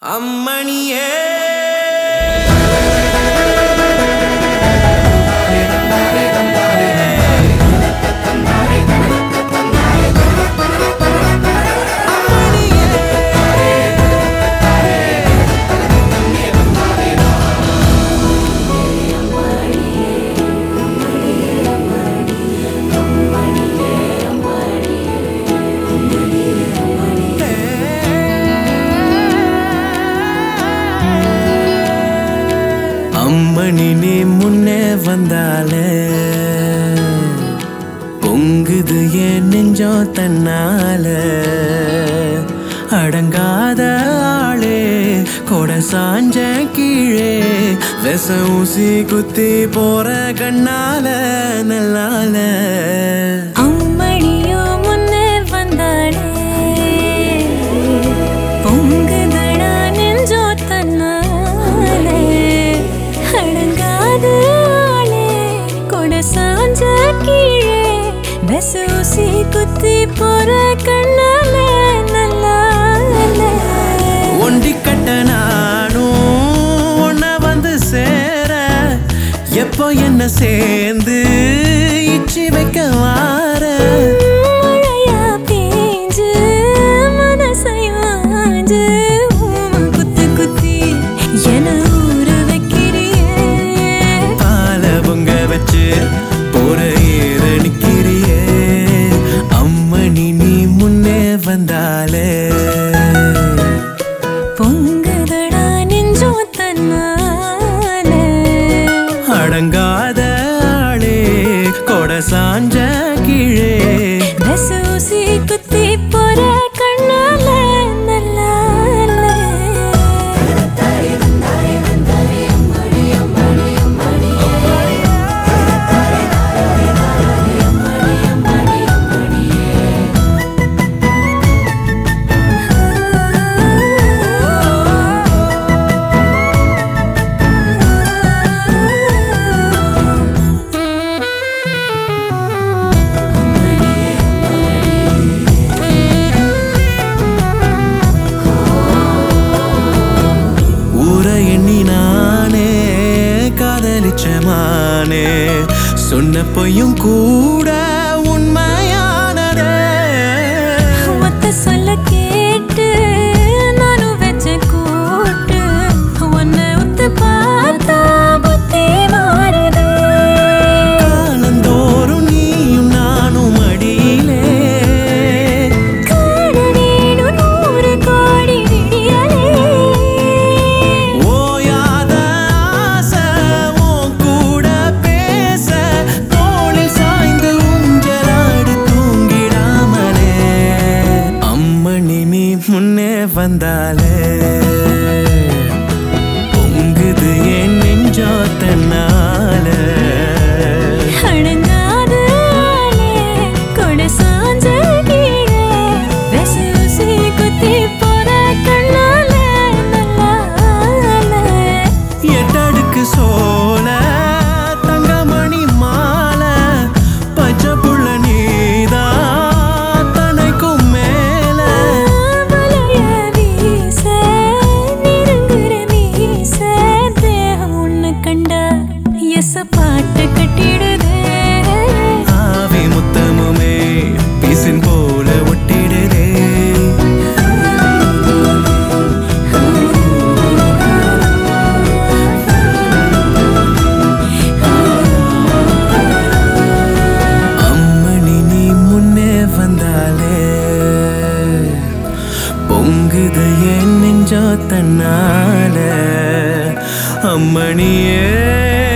அம்மணியே அம்மணி நீ முன்னே வந்தாலே பொங்குது என் நெஞ்சம் தன்னால அடங்காத ஆளே கொடை சாஞ்ச கீழே விச ஊசி குத்தி போற கண்ணால நல்லால அம்மணியோ முன்னே வந்தாளே பொங்குதடா நெஞ்சோ தன்னாலே அடங்காத ஆளே கொட சாஞ்ச கீழே வெசூசி குத்தி போற கண்ணால நல்லால ஒண்டி கட்ட நானும் உன்னை வந்து சேர எப்போ என்ன சேர்ந்து இச்சி வைக்க வார மழையா பேஞ்சு மனசையாஞ்சு ஊம குத்து குத்தி என ஊற வைக்கிறியே பால பொங்க வச்சு போற ஏற நிக்கிறியே அம்மணி நீ முன்னே வந்தாலே பொங்குதடா நெஞ்சோ தன்னாலே அடங்காத ஆளே கொடை சாஞ்ச கீழே வெசூசி குத்தி போற கண்ணால நல்லால ஊரை எண்ணி நானே காதலிச்ச மானே சொன்ன பொய்யும் கூட உண்மையானதே ஒத்த சொல்ல கேட்டு நானும் வச்ச கூட்டு உன்னை உத்து பார்த்தா புத்தி மாறுது காலந்தோறும் நீயும் நானும் அடியிலே காண வேணும் நூறு கோடி விடியலே ஓயாத ஆசை உன் கூட பேச தோளில் சாய்ந்து ஊஞ்சலாடு தூங்கிடாமலே அம்மணி நீ முன்னே வந்தாலே பொங்குது என் நெஞ்சோ தன்னால அடங்காத ஆளே கொடை சாஞ்ச கீழே வெசூசி குத்தி போற கண்ணால நல்லால எட்டடுக்கு சோல தங்கமணி மாலை பச்சை புள்ள நீதான் தனைக்கும் மேல வலைய வீச நெருங்குற மீச தேகம் உன்னை கண்டா எச பாட்டு கட்டிடுதே ஆவி முத்தமுமே பீசின் போல ஒட்டிடுதே அம்மணி நீ முன்னே வந்தாலே பொங்குது என் நெஞ்சோ தன்னால அம்மணியே